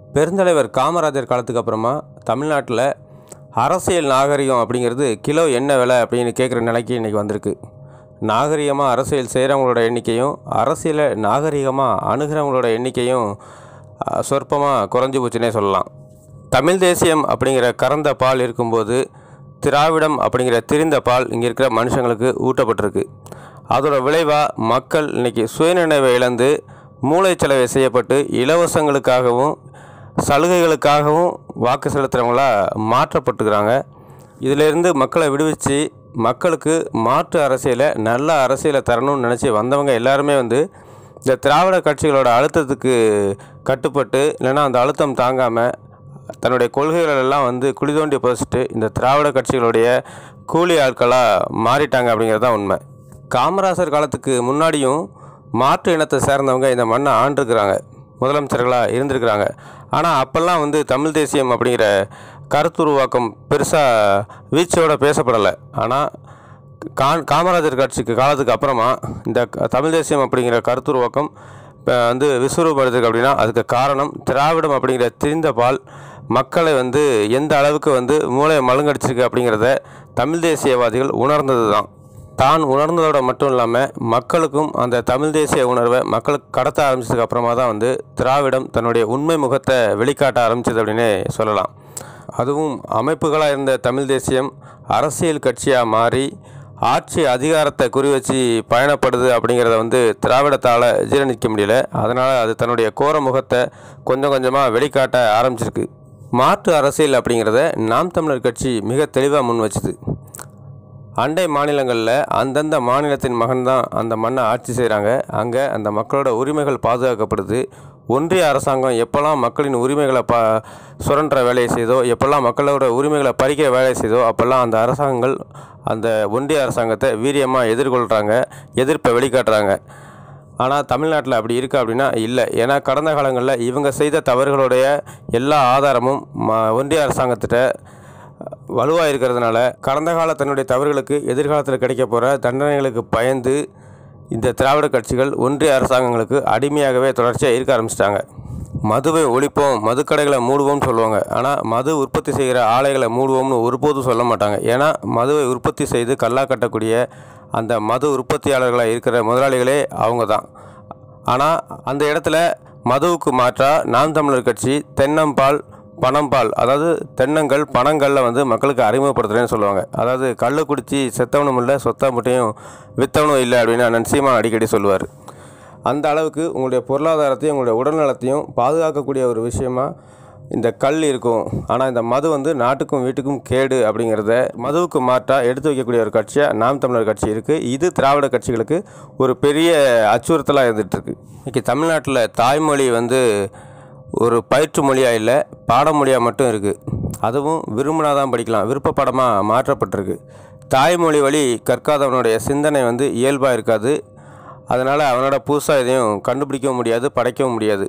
பெருந்தலைவர் காமராஜர் காலத்துக்கு அப்புறமா தமிழ்நாட்டில் அரசியல் நாகரிகம் அப்படிங்கிறது கிலோ என்ன விலை அப்படின்னு கேட்குற நிலைக்கு இன்றைக்கி வந்திருக்கு நாகரிகமாக அரசியல் செய்கிறவங்களோட எண்ணிக்கையும் அரசியலை நாகரிகமாக அணுகிறவங்களோட எண்ணிக்கையும் சொற்பமாக குறைஞ்சி போச்சுன்னே சொல்லலாம் தமிழ் தேசியம் அப்படிங்கிற கறந்த பால் இருக்கும்போது திராவிடம் அப்படிங்கிற திரிந்த பால் இங்கே இருக்கிற மனுஷங்களுக்கு ஊட்டப்பட்டிருக்கு அதோட விளைவாக மக்கள் இன்றைக்கி சுயநினைவை இழந்து மூளைச்சலவை செய்யப்பட்டு இலவசங்களுக்காகவும் சலுகைகளுக்காகவும் வாக்கு செலுத்துகிறவங்களா மாற்றப்பட்டுக்கிறாங்க இதிலிருந்து மக்களை விடுவிச்சு மக்களுக்கு மாற்று அரசியலை நல்ல அரசியலை தரணும்னு நினச்சி வந்தவங்க எல்லாருமே வந்து இந்த திராவிட கட்சிகளோட அழுத்தத்துக்கு கட்டுப்பட்டு இல்லைன்னா அந்த அழுத்தம் தாங்காமல் தன்னுடைய கொள்கைகள் எல்லாம் வந்து குழி தோண்டி புதைச்சிட்டு இந்த திராவிட கட்சிகளுடைய கூலி ஆட்களாக மாறிட்டாங்க அப்படிங்கிறது தான் உண்மை காமராசர் காலத்துக்கு முன்னாடியும் மாற்று இனத்தை சேர்ந்தவங்க இந்த மண்ணை ஆண்டிருக்கிறாங்க முதலமைச்சர்களாக இருந்திருக்கிறாங்க ஆனால் அப்போல்லாம் வந்து தமிழ் தேசியம் அப்படிங்கிற கருத்துருவாக்கம் பெருசாக வீச்சோட பேசப்படலை ஆனால் கா காமராஜர் கட்சிக்கு காலத்துக்கு அப்புறமா இந்த க- தமிழ் தேசியம் அப்படிங்கிற கருத்துருவாக்கம் இப்போ வந்து விஸ்வரூபடுத்துக்கு அப்படின்னா அதுக்கு காரணம் திராவிடம் அப்படிங்கிற திரிந்த பால் மக்களை வந்து எந்த அளவுக்கு வந்து மூளையை மழுங்கடிச்சிருக்கு அப்படிங்கிறத தமிழ் தேசியவாதிகள் உணர்ந்தது தான் தான் உணர்ந்ததோட மட்டும் இல்லாமல் மக்களுக்கும் அந்த தமிழ் தேசிய உணர்வை மக்களுக்கு கடத்த ஆரம்பிச்சதுக்கு அப்புறமா தான் வந்து திராவிடம் தன்னுடைய உண்மை முகத்தை வெளிக்காட்ட ஆரம்பிச்சது அப்படின்னே சொல்லலாம் அதுவும் அமைப்புகளாக இருந்த தமிழ் தேசியம் அரசியல் கட்சியாக மாறி ஆட்சி அதிகாரத்தை குறி வச்சு பயணப்படுது அப்படிங்கிறத வந்து திராவிடத்தால் ஜீரணிக்க முடியல அதனால் அது தன்னுடைய கோர முகத்தை கொஞ்சம் கொஞ்சமாக வெளிக்காட்ட ஆரம்பிச்சிருக்கு மாற்று அரசியல் அப்படிங்கிறத நாம் தமிழர் கட்சி மிக தெளிவாக முன் வச்சுது அண்டை மாநிலங்களில் அந்தந்த மாநிலத்தின் மகன்தான் அந்த மண்ணை ஆட்சி செய்கிறாங்க அங்கே அந்த மக்களோட உரிமைகள் பாதுகாக்கப்படுது ஒன்றிய அரசாங்கம் எப்போல்லாம் மக்களின் உரிமைகளை பா சுரண்டுற வேலையை செய்தோ எப்போல்லாம் மக்களோட உரிமைகளை பறிக்கிற வேலையை செய்தோ அப்போல்லாம் அந்த அரசாங்கங்கள் அந்த ஒன்றிய அரசாங்கத்தை வீரியமாக எதிர்கொள்கிறாங்க எதிர்ப்பை வெளிக்காட்டுறாங்க ஆனால் தமிழ்நாட்டில் அப்படி இருக்கா அப்படின்னா இல்லை ஏன்னா கடந்த காலங்களில் இவங்க செய்த தவறுகளுடைய எல்லா ஆதாரமும் ம ஒன்றிய அரசாங்கத்திட்ட வலுவாக இருக்கிறதுனால கடந்த கால தன்னுடைய தவறுகளுக்கு எதிர்காலத்தில் கிடைக்க போகிற தண்டனைகளுக்கு பயந்து இந்த திராவிட கட்சிகள் ஒன்றிய அரசாங்கங்களுக்கு அடிமையாகவே தொடர்ச்சியாக இருக்க ஆரம்பிச்சிட்டாங்க மதுவை ஒழிப்போம் மதுக்கடைகளை மூடுவோம்னு சொல்லுவாங்க ஆனால் மது உற்பத்தி செய்கிற ஆலைகளை மூடுவோம்னு ஒருபோதும் சொல்ல மாட்டாங்க ஏன்னா மதுவை உற்பத்தி செய்து கல்லா கட்டக்கூடிய அந்த மது உற்பத்தியாளர்களாக இருக்கிற முதலாளிகளே அவங்க தான் ஆனால் அந்த இடத்துல மதுவுக்கு மாற்றா நாம் தமிழர் கட்சி தென்னம்பால் பனம்பால் அதாவது தென்னங்கள் பனங்களில் வந்து மக்களுக்கு அறிமுகப்படுத்துகிறேன்னு சொல்லுவாங்க அதாவது கள்ளு குடித்து செத்தவனும் இல்லை சொத்தா முட்டையும் வித்தவனும் இல்லை அப்படின்னு அண்ணன் சீமான் அடிக்கடி சொல்லுவார் அந்த அளவுக்கு உங்களுடைய பொருளாதாரத்தையும் உங்களுடைய உடல்நலத்தையும் பாதுகாக்கக்கூடிய ஒரு விஷயமா இந்த கல் இருக்கும் ஆனால் இந்த மது வந்து நாட்டுக்கும் வீட்டுக்கும் கேடு அப்படிங்கிறத மதுவுக்கு மாற்றாக எடுத்து வைக்கக்கூடிய ஒரு கட்சியாக நாம் தமிழர் கட்சி இருக்குது இது திராவிட கட்சிகளுக்கு ஒரு பெரிய அச்சுறுத்தலாக இருந்துகிட்ருக்கு இன்றைக்கி தமிழ்நாட்டில் தாய்மொழி வந்து ஒரு பயிற்று மொழியாக இல்லை பாடமொழியாக மட்டும் இருக்குது அதுவும் விரும்பினா தான் படிக்கலாம் விருப்ப பாடமாக மாற்றப்பட்டிருக்கு தாய்மொழி வழி கற்காதவனுடைய சிந்தனை வந்து இயல்பாக இருக்காது அதனால் அவனோட புதுசாக எதையும் கண்டுபிடிக்கவும் முடியாது படைக்கவும் முடியாது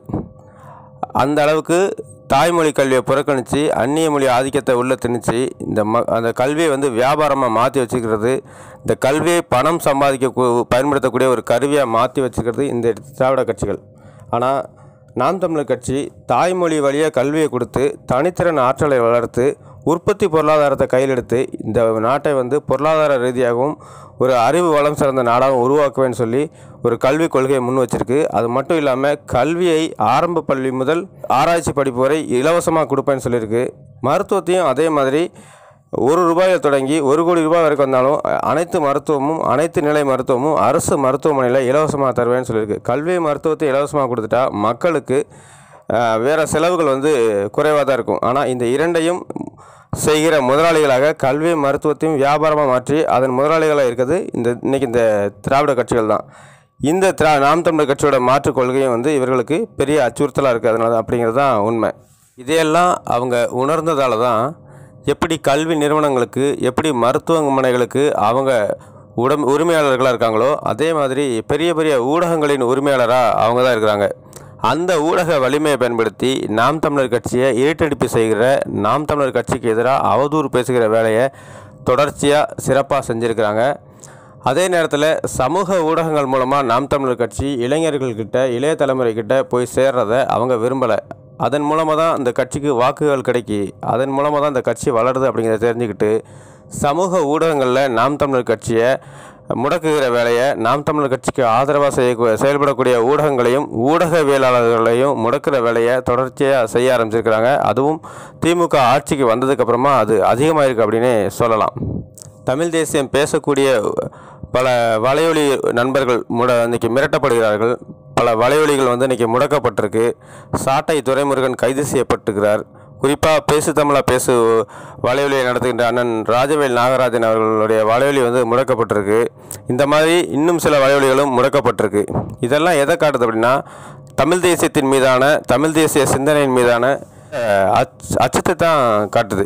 அந்த அளவுக்கு தாய்மொழி கல்வியை புறக்கணித்து அந்நிய மொழி ஆதிக்கத்தை உள்ளே திணிச்சு இந்த ம அந்த கல்வியை வந்து வியாபாரமாக மாற்றி வச்சுக்கிறது இந்த கல்வியை பணம் சம்பாதிக்க கு- பயன்படுத்தக்கூடிய ஒரு கருவியாக மாற்றி வச்சுக்கிறது இந்த திராவிட கட்சிகள் ஆனால் நாம் தமிழர் கட்சி தாய்மொழி வழியாக கல்வியை கொடுத்து தனித்திறன் ஆற்றலை வளர்த்து உற்பத்தி பொருளாதாரத்தை கையில் எடுத்து இந்த நாட்டை வந்து பொருளாதார ரீதியாகவும் ஒரு அறிவு வளம் சிறந்த நாடாகவும் உருவாக்குவேன்னு சொல்லி ஒரு கல்விக் கொள்கையை முன் வச்சிருக்கு அது மட்டும் இல்லாமல் கல்வியை ஆரம்ப பள்ளி முதல் ஆராய்ச்சி படிப்பு வரை இலவசமாக கொடுப்பேன்னு சொல்லியிருக்கு மருத்துவத்தையும் அதே மாதிரி ஒரு ரூபாயில் தொடங்கி ஒரு கோடி ரூபாய் வரைக்கும் வந்தாலும் அ- அனைத்து மருத்துவமும் அனைத்து நிலை மருத்துவமும் அரசு மருத்துவமனையில் இலவசமாக தருவேன்னு சொல்லியிருக்கு கல்வி மருத்துவத்தை இலவசமாக கொடுத்துட்டா மக்களுக்கு அஹ், வேற செலவுகள் வந்து குறைவாக தான் இருக்கும் ஆனால் இந்த இரண்டையும் செய்கிற முதலாளிகளாக கல்வி மருத்துவத்தையும் வியாபாரமாக மாற்றி அதன் முதலாளிகளாக இருக்கிறது இந்த இன்னைக்கு இந்த திராவிட கட்சிகள் தான் இந்த திரா நாம் தமிழர் கட்சியோட மாற்றுக் கொள்கையும் வந்து இவர்களுக்கு பெரிய அச்சுறுத்தலாக இருக்குது அதனால அப்படிங்கிறது தான் உண்மை இதையெல்லாம் அவங்க உணர்ந்ததால தான் எப்படி கல்வி நிறுவனங்களுக்கு எப்படி மருத்துவமனைகளுக்கு அவங்க உடம் உரிமையாளர்களாக இருக்காங்களோ அதே மாதிரி பெரிய பெரிய ஊடகங்களின் உரிமையாளராக அவங்க தான் இருக்கிறாங்க அந்த ஊடக வலிமையை பயன்படுத்தி நாம் தமிழர் கட்சியை இருட்டடிப்பு செய்கிற நாம் தமிழர் கட்சிக்கு எதிராக அவதூறு பேசுகிற வேலையை தொடர்ச்சியாக சிறப்பாக செஞ்சுருக்கிறாங்க அதே நேரத்தில் சமூக ஊடகங்கள் மூலமாக நாம் தமிழர் கட்சி இளைஞர்கள்கிட்ட இளைய தலைமுறைக்கிட்ட போய் சேர்றத அவங்க விரும்பலை அதன் மூலமாக தான் இந்த கட்சிக்கு வாக்குகள் கிடைக்கி அதன் மூலமாக தான் இந்த கட்சி வளருது அப்படிங்கிறத தெரிஞ்சுக்கிட்டு சமூக ஊடகங்களில் நாம் தமிழர் கட்சியை முடக்குகிற வேலையை நாம் தமிழர் கட்சிக்கு ஆதரவாக செய்ய செயல்படக்கூடிய ஊடகங்களையும் ஊடகவியலாளர்களையும் முடக்கிற வேலையை தொடர்ச்சியாக செய்ய ஆரம்பிச்சிருக்கிறாங்க அதுவும் திமுக ஆட்சிக்கு வந்ததுக்கப்புறமா அது அதிகமாக இருக்குது அப்படின்னு சொல்லலாம் தமிழ் தேசியம் பேசக்கூடிய பல வலையொலி நண்பர்கள் முட இன்றைக்கி மிரட்டப்படுகிறார்கள் பல வலையொலிகள் வந்து இன்றைக்கி முடக்கப்பட்டிருக்கு சாட்டை துரைமுருகன் கைது செய்யப்பட்டிருக்கிறார் குறிப்பாக பேசு தமிழா பேசு வலையொலியை நடத்துகின்ற அண்ணன் ராஜவேல் நாகராஜன் அவர்களுடைய வலையொலி வந்து முடக்கப்பட்டிருக்கு இந்த மாதிரி இன்னும் சில வலையொலிகளும் முடக்கப்பட்டிருக்கு இதெல்லாம் எதை காட்டுது அப்படின்னா தமிழ் தேசியத்தின் மீதான தமிழ் தேசிய சிந்தனையின் மீதான அஹ், அச் அச்சத்தை தான் காட்டுது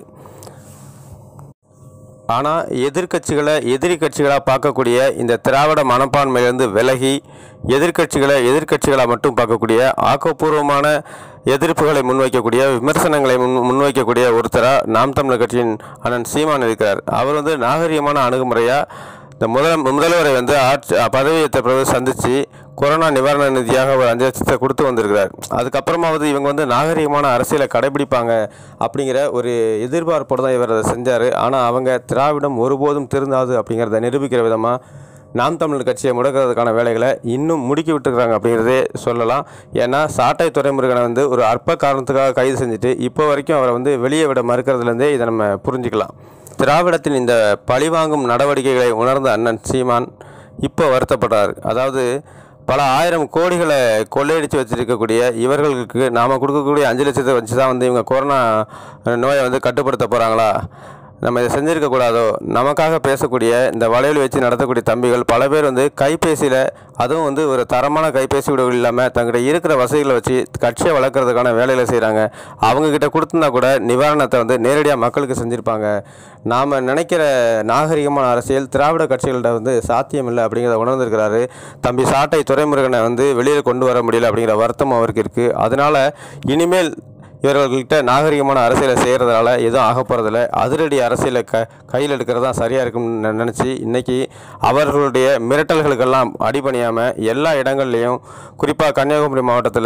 ஆனால் எதிர்க்கட்சிகளை எதிரி கட்சிகளாக பார்க்கக்கூடிய இந்த திராவிட மனப்பான்மையிலிருந்து விலகி எதிர்க்கட்சிகளை எதிர்க்கட்சிகளாக மட்டும் பார்க்கக்கூடிய ஆக்கப்பூர்வமான எதிர்ப்புகளை முன்வைக்கக்கூடிய விமர்சனங்களை முன் முன்வைக்கக்கூடிய ஒருத்தராக நாம் தமிழர் கட்சியின் அண்ணன் சீமான் இருக்கிறார் அவர் வந்து நாகரிகமான அணுகுமுறையாக இந்த முதல் முதல்வரை வந்து ஆட்சி பதவியேற்ற பிறகு சந்தித்து கொரோனா நிவாரண நிதியாக ஒரு அஞ்சு லட்சத்தை கொடுத்து வந்திருக்கிறார் அதுக்கப்புறமாவது இவங்க வந்து நாகரிகமான அரசியலை கடைபிடிப்பாங்க அப்படிங்கிற ஒரு எதிர்பார்ப்போடு தான் இவர் அதை செஞ்சார் ஆனால் அவங்க திராவிடம் ஒருபோதும் திருந்தாது அப்படிங்கிறத நிரூபிக்கிற விதமாக நாம் தமிழர் கட்சியை முடக்கிறதுக்கான வேலைகளை இன்னும் முடுக்கி விட்டுருக்காங்க அப்படிங்கிறதே சொல்லலாம் ஏன்னா சாட்டை துறைமுருகனை வந்து ஒரு அற்ப காரணத்துக்காக கைது செஞ்சுட்டு இப்போ வரைக்கும் அவரை வந்து வெளியே விட மறுக்கிறதுலேருந்தே இதை நம்ம புரிஞ்சுக்கலாம் திராவிடத்தின் இந்த பழிவாங்கும் நடவடிக்கைகளை உணர்ந்த அண்ணன் சீமான் இப்போ வருத்தப்படுறார் அதாவது பல ஆயிரம் கோடிகளை கொள்ளையடித்து வச்சிருக்கக்கூடிய இவர்களுக்கு நாம் கொடுக்கக்கூடிய அஞ்சு லட்சத்தை வச்சு தான் வந்து இவங்க கொரோனா நோயை வந்து கட்டுப்படுத்த போகிறாங்களா நம்ம இதை செஞ்சிருக்க கூடாதோ நமக்காக பேசக்கூடிய இந்த வலையொலி வச்சு நடத்தக்கூடிய தம்பிகள் பல பேர் வந்து கைபேசியில் அதுவும் வந்து ஒரு தரமான கைபேசி கூட இல்லாமல் தங்கிட்ட இருக்கிற வசதிகளை வச்சு கட்சியை வளர்க்குறதுக்கான வேலைகளை செய்கிறாங்க அவங்கக்கிட்ட கொடுத்துருந்தா கூட நிவாரணத்தை வந்து நேரடியாக மக்களுக்கு செஞ்சுருப்பாங்க நாம் நினைக்கிற நாகரிகமான அரசியல் திராவிட கட்சிகள்கிட்ட வந்து சாத்தியம் இல்லை அப்படிங்கிறத உணர்ந்திருக்கிறாரு தம்பி சாட்டை துரைமுருகனை வந்து வெளியில் கொண்டு வர முடியல அப்படிங்கிற வருத்தம் அவருக்கு இருக்குது அதனால் இனிமேல் இவர்கள்கிட்ட நாகரிகமான அரசியலை செய்கிறதுனால எதுவும் ஆக போகிறதில்ல அதிரடி அரசியலை க கையில் எடுக்கிறது தான் சரியாக இருக்கும்னு நினச்சி இன்றைக்கி அவர்களுடைய மிரட்டல்களுக்கெல்லாம் அடிபணியாமல் எல்லா இடங்கள்லையும் குறிப்பாக கன்னியாகுமரி மாவட்டத்தில்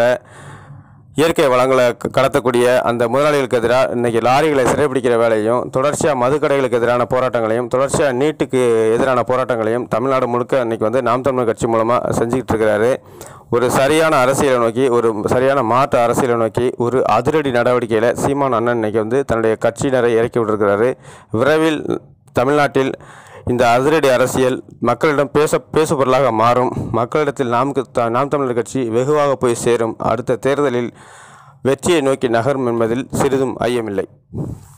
இயற்கை வளங்களை க- கடத்தக்கூடிய அந்த முதலாளிகளுக்கு எதிராக இன்றைக்கி லாரிகளை சிறைப்பிடிக்கிற வேலையும் தொடர்ச்சியாக மதுக்கடைகளுக்கு எதிரான போராட்டங்களையும் தொடர்ச்சியாக நீட்டுக்கு எதிரான போராட்டங்களையும் தமிழ்நாடு முழுக்க இன்றைக்கி வந்து நாம் தமிழர் கட்சி மூலமாக செஞ்சுக்கிட்டு இருக்கிறாரு ஒரு சரியான அரசியலை நோக்கி ஒரு சரியான மாற்று அரசியலை நோக்கி ஒரு அதிரடி நடவடிக்கையில் சீமான் அண்ணன் இன்னைக்கு வந்து தன்னுடைய கட்சியினரை இறக்கி விட்டிருக்கிறாரு விரைவில் தமிழ்நாட்டில் இந்த அதிரடி அரசியல் மக்களிடம் பேச பேசு பொருளாக மாறும் மக்களிடத்தில் நாம் த- நாம் தமிழர் கட்சி வெகுவாக போய் சேரும் அடுத்த தேர்தலில் வெற்றியை நோக்கி நகரும் என்பதில் சிறிதும் ஐயமில்லை